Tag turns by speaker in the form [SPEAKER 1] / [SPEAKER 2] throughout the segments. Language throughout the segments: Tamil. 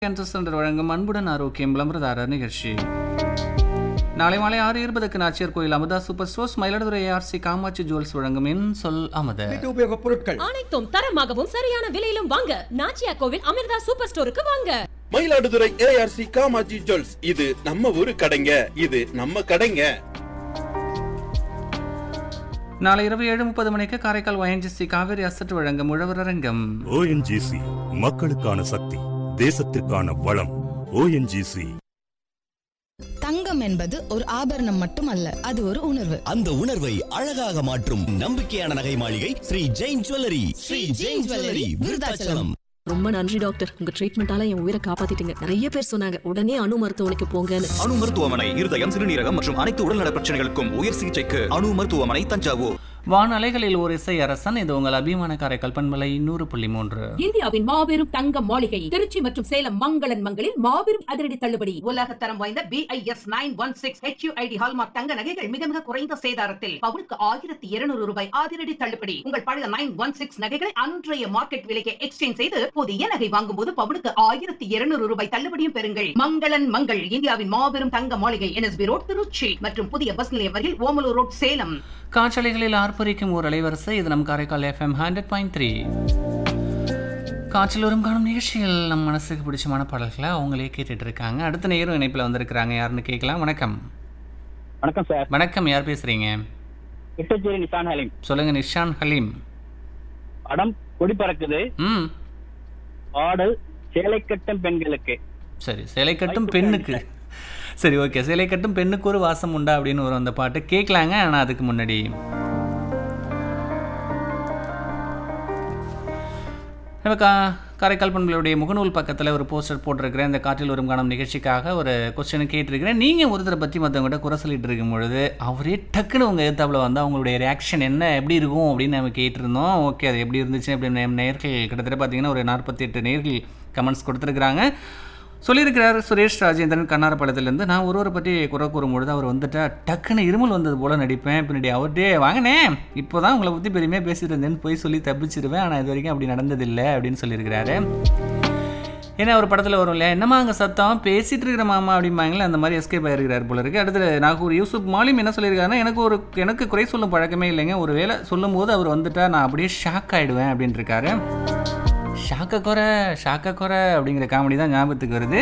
[SPEAKER 1] கேன்சர் சென்டர் வழங்கும் அன்புடன் ஆரோக்கியம் விளம்பரதாரர் நிகழ்ச்சி நாளை மாலை ஆறு இருபதுக்கு Nachiyar Koil Amudha super stores Mayiladuthurai RC Kamatchi jewels வழங்கும் என் சொல் அமுத
[SPEAKER 2] வீட்டு உபயோகப் பொருட்கள்
[SPEAKER 3] அனைத்தும் தரமாகவும் சரியான விலையிலும் வாங்க நாச்சியா கோவில் அமிர்தா சூப்பர் ஸ்டோருக்கு வாங்க
[SPEAKER 4] மயிலாடுதுறை ஏஆர்சி காமாஜி ஜுவல்ஸ் இது நம்ம ஊரு கடைங்க இது நம்ம கடைங்க
[SPEAKER 1] நாளை இரவு ஏழு முப்பது மணிக்கு காரைக்கால் ஒயன்ஜிசி காவேரி அசட் வழங்கும் உழவர் அரங்கம்
[SPEAKER 5] ஓஎன்ஜிசி மக்களுக்கான சக்தி தேசத்திற்கான வளம் ஓஎன்ஜிசி
[SPEAKER 6] தங்கம் என்பது ஒரு ஆபரணம் மட்டுமல்ல அது ஒரு உணர்வு
[SPEAKER 7] அந்த உணர்வை அழகாக மாற்றும் நம்பிக்கையான நகை மாளிகை ஸ்ரீ ஜெயின் ஜுவல்லரி ஸ்ரீ ஜெயின் ஜுவல்லரி விருதாச்சலம்
[SPEAKER 3] ரொம்ப நன்றி டாக்டர் உங்க ட்ரீட்மெண்டால என் உயிரை காப்பாத்திட்டீங்க நிறைய பேர் சொன்னாங்க உடனே அணு மருத்துவமனைக்கு போங்கன்னு
[SPEAKER 8] அணு மருத்துவமனை இருதயம் சிறுநீரகம் மற்றும் அனைத்து உடல்நல பிரச்சனைகளுக்கும் உயர் சிகிச்சைக்கு அணு மருத்துவமனை தஞ்சாவூர்
[SPEAKER 1] வான் அலைகளில் ஒரு இசை அரசன் இது உங்கள் அபிமான காரைக்கால் பண்பலை நூறு புள்ளி மூன்று
[SPEAKER 9] இந்தியாவின் மாபெரும் தங்க மாளிகை திருச்சி மற்றும் சேலம் மங்களன் மங்களில் மாபெரும் அதிரடி தள்ளுபடி உலக தரம் வாய்ந்த BIS nine one six HUID hallmark தங்க நகைகள் மிக மிக குறைந்த சேதாரத்தில் பவுனுக்கு ஆயிரத்தி இருநூறு ரூபாய் அதிரடி தள்ளுபடி உங்கள் பழைய நைன் ஒன் சிக்ஸ் நகைகளை அன்றைய மார்க்கெட் விலைக்கு எக்ஸ்சேஞ்ச் செய்து புதிய நகை வாங்கும் போது பவுனுக்கு ஆயிரத்தி இருநூறு ரூபாய் தள்ளுபடியும் பெறுங்கள் மங்களன் மங்கள் இந்தியாவின் மாபெரும் தங்க மாளிகை என்எஸ்பி ரோட் திருச்சி மற்றும் புதிய பஸ் நிலையம் வரையில் ஓமலூர் ரோட் சேலம்
[SPEAKER 1] காற்றலைகளில் ஆர்ப்பரிக்கும் ஒரு அலைவரிசை இது நம் Karaikal FM hundred point three காற்றில் வரும் காணும் நிகழ்ச்சியில் நம் மனசுக்கு பிடிச்சமான பாடல்களை அவங்களே கேட்டுட்டு இருக்காங்க அடுத்த நேரம் இணைப்பில் வந்திருக்கிறாங்க யாருன்னு கேட்கலாம் வணக்கம்
[SPEAKER 10] வணக்கம் சார்
[SPEAKER 1] வணக்கம் யார் பேசுறீங்க
[SPEAKER 10] கிட்டச்சேரி நிசான் ஹலீம்
[SPEAKER 1] சொல்லுங்க நிஷான் ஹலீம்
[SPEAKER 10] படம் கொடி பறக்குது
[SPEAKER 1] ம்
[SPEAKER 10] பாடல் சேலை கட்டும் பெண்களுக்கு
[SPEAKER 1] சரி சிலை கட்டும் பெண்ணுக்கு சரி ஓகே சிலை கட்டும் பெண்ணுக்கு ஒரு வாசம் உண்டா அப்படின்னு வரும் அந்த பாட்டு கேட்கலாங்க ஆனால் அதுக்கு முன்னாடி நம்ம கா காரைக்கால் பண்புகளுடைய முகநூல் பக்கத்தில் ஒரு போஸ்டர் போட்டிருக்கிறேன் இந்த காற்றில் வரும் காணும் நிகழ்ச்சிக்காக ஒரு கொஸ்டின் கேட்டிருக்கிறேன் நீங்கள் ஒருத்தரை பற்றி மற்றவங்ககிட்ட குறை சொல்லிட்டு இருக்கும் பொழுது அவரே டக்குன்னு உங்கள் எதிர்த்தாப்புல வந்து அவங்களுடைய ரியாக்ஷன் என்ன எப்படி இருக்கும் அப்படின்னு நம்ம கேட்டிருந்தோம் ஓகே அது எப்படி இருந்துச்சு அப்படின்னு நேர்கள் கிட்டத்தட்ட பார்த்தீங்கன்னா ஒரு நாற்பத்தி எட்டு நேர்கள் கமெண்ட்ஸ் கொடுத்துருக்குறாங்க சொல்லியிருக்கிறார் சுரேஷ் ராஜேந்திரன் கண்ணாரப்பாளையத்துலேருந்து நான் ஒருவரை பற்றி குறை கூறும்பொழுது அவர் வந்துட்டா டக்குன்னு இருமல் வந்தது போல் நடிப்பேன் பின்னாடி அவர்கிட்டே வாங்கினே இப்போ தான் உங்களை பற்றி பெருமையாக பேசிட்டு இருந்தேன்னு போய் சொல்லி தப்பிச்சிருவேன் ஆனால் இது வரைக்கும் அப்படி நடந்ததில்லை அப்படின்னு சொல்லியிருக்கிறாரு ஏன்னா ஒரு படத்தில் வரும் இல்லையா என்னம்மா அங்கே சத்தம் பேசிகிட்டு இருக்கிற மாமா அப்படிம்பாங்களே அந்த மாதிரி எஸ்கேப் ஆயிருக்கிறார் போல இருக்கு அடுத்து நாகூர் யூசுப் மாலிம் என்ன சொல்லியிருக்காருன்னா எனக்கு ஒரு எனக்கு குறை சொல்லும் பழக்கமே இல்லைங்க ஒரு வேளை சொல்லும்போது அவர் வந்துட்டா நான் அப்படியே ஷாக் ஆகிடுவேன் அப்படின்ட்டு இருக்காரு ஷாக்க குறை ஷாக்க குறை அப்படிங்கிற காமெடி தான் ஞாபகத்துக்கு வருது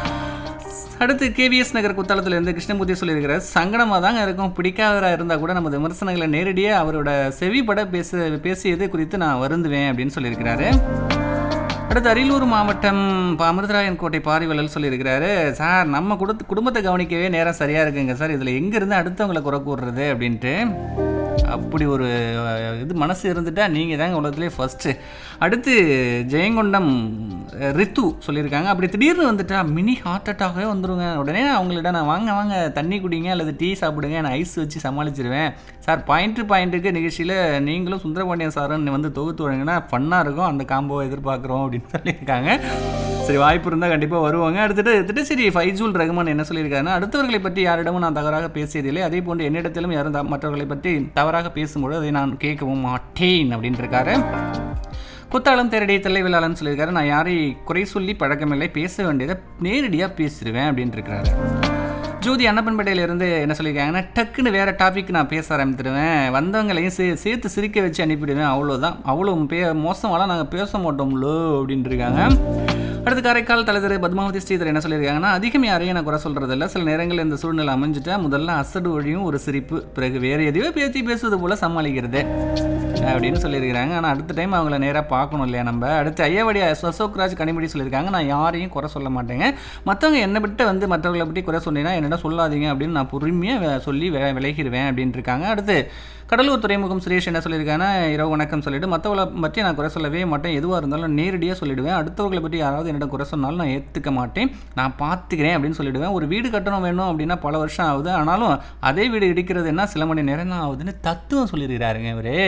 [SPEAKER 1] அடுத்து கேவிஎஸ் நகர் குத்தாலத்துலேருந்து கிருஷ்ணமூர்த்தி சொல்லியிருக்கிறார் சங்கடமாக தாங்க இருக்கும் பிடிக்காதவராக இருந்தால் கூட நம்ம விமர்சனங்களை நேரடியாக அவரோட செவிப்பட பேச பேசியது குறித்து நான் வருந்துவேன் அப்படின்னு சொல்லியிருக்கிறாரு அடுத்து அரியலூர் மாவட்டம் ப- அமிர்தராயன் கோட்டை பாரிவலல் சொல்லியிருக்கிறாரு சார் நம்ம குடும்ப குடும்பத்தை கவனிக்கவே நேரம் சரியாக இருக்குங்க சார் இதில் எங்கேருந்து அடுத்தவங்களை குறை கூடுறது அப்படின்ட்டு அப்படி ஒரு அஹ், இது மனசு இருந்துட்டா நீங்கள் தாங்க உலகத்துலேயே ஃபஸ்ட்டு அடுத்து ஜெயங்கொண்டம் அஹ், ரித்து சொல்லியிருக்காங்க அப்படி திடீர்னு வந்துட்டா மினி ஹார்ட் அட்டாகவே வந்துருங்க உடனே அவங்கள்ட்ட நான் வாங்க வாங்க தண்ணி குடிங்க அல்லது டீ சாப்பிடுங்க நான் ஐஸ் வச்சு சமாளிச்சிருவேன் சார் பாயிண்ட் பாயிண்ட்டுக்கு நிகழ்ச்சியில் நீங்களும் சுந்தரபாண்டியன் சாரும் வந்து தொகுத்து வழங்கினா ஃபன்னாக இருக்கும் அந்த காம்போவை எதிர்பார்க்குறோம் அப்படின்னு சொல்லியிருக்காங்க சரி வாய்ப்பு இருந்தால் கண்டிப்பாக வருவாங்க அடுத்துட்டு திட்டச்சேரி ஃபைஜூல் ரகுமான் என்ன சொல்லியிருக்காருன்னா அடுத்தவர்களை பற்றி யாரிடமும் நான் தவறாக பேசியதில்லை அதே போன்று என்னிடத்திலும் யாரும் த- மற்றவர்களை பற்றி தவறாக பேசும்பொழுது அதை நான் கேட்கவும் மாட்டேன் அப்படின்ட்டு இருக்காரு குத்தாலம் தேரடி தலைவிழாளன்னு சொல்லியிருக்காரு நான் யாரை குறை சொல்லி பழக்கமில்லை பேச வேண்டியதை நேரடியாக பேசிடுவேன் அப்படின்ட்டு இருக்காரு ஜோதி அன்னப்பன்பேட்டையிலேருந்து என்ன சொல்லியிருக்காங்கன்னா டக்குன்னு வேறு டாபிக் நான் பேச ஆரம்பித்துடுவேன் வந்தவங்களையும் சே சேர்த்து சிரிக்க வச்சு அனுப்பிடுவேன் அவ்வளோதான் அவ்வளோ பே மோசமாலாம் நாங்கள் பேச மாட்டோம்லோ அப்படின்ட்டு இருக்காங்க அடுத்து காரைக்கால் தலைவர் பத்மாவதி ஸ்ரீதர் என்ன சொல்லியிருக்காங்கன்னா அதிகம் யாரையும் நான் குறை சொல்கிறதில்ல சில நேரங்களில் இந்த சூழ்நிலை அமைஞ்சிட்டா முதல்ல அசடு வழியும் ஒரு சிரிப்பு பிறகு வேறு எதையோ பேசி பேசுவது போல் சமாளிக்கிறது அப்படின்னு சொல்லியிருக்கிறாங்க ஆனால் அடுத்த டைம் அவங்கள நேராக பார்க்கணும் இல்லையா நம்ம அடுத்து ஐயாவடி அசோக் ராஜ் கனிமொழி சொல்லியிருக்காங்க நான் யாரையும் குறை சொல்ல மாட்டேங்க மற்றவங்க என்னை விட்டு வந்து மற்றவர்களை பற்றி குறை சொன்னீங்கன்னா என்னிடம் சொல்லாதீங்க அப்படின்னு நான் பொறுமையாக சொல்லி வி- விலகிடுவேன் அப்படின்ட்டு இருக்காங்க அடுத்து கடலூர் துறைமுகம் சுரேஷ் என்ன சொல்லியிருக்காங்கன்னா இரவு வணக்கம் சொல்லிட்டு மற்றவங்களை பற்றி நான் குறை சொல்லவே மாட்டேன் எதுவாக இருந்தாலும் நேரடியாக சொல்லிடுவேன் அடுத்தவர்களை பற்றி யாராவது என்னிடம் குறை சொன்னாலும் நான் ஏற்றுக்க மாட்டேன் நான் பார்த்துக்கிறேன் அப்படின்னு சொல்லிடுவேன் ஒரு வீடு கட்டணும் வேணும் அப்படின்னா பல வருஷம் ஆகுது ஆனாலும் அதே வீடு இடிக்கிறது என்ன சில மணி நேரம் தான் ஆகுதுன்னு தத்துவம் சொல்லியிருக்கிறாருங்க இவரே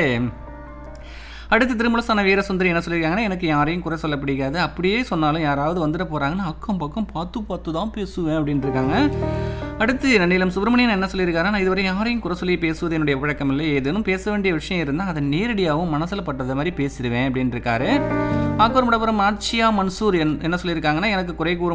[SPEAKER 1] அடுத்து திருமலசான வீரசுந்தரி என்ன சொல்லியிருக்காங்கன்னா எனக்கு யாரையும் குறை சொல்ல பிடிக்காது அப்படியே சொன்னாலும் யாராவது வந்துட போகிறாங்கன்னா அக்கம் பக்கம் பார்த்து பார்த்து தான் பேசுவேன் அப்படின்ட்டு இருக்காங்க அடுத்து நன்னிலம் சுப்பிரமணியன் என்ன சொல்லியிருக்காரு நான் இதுவரை யாரையும் குறை சொல்லி பேசுவது என்னுடைய பழக்கம் இல்லை ஏதேனும் பேச வேண்டிய விஷயம் இருந்தால் அதை நேரடியாகவும் மனசில் பட்டது மாதிரி பேசிடுவேன் அப்படின்ட்டு இருக்காரு ஆக்கூர் மடபுரம் ஆட்சியா மன்சூர் என்- என்ன சொல்லியிருக்காங்கன்னா எனக்கு குறை கூறும்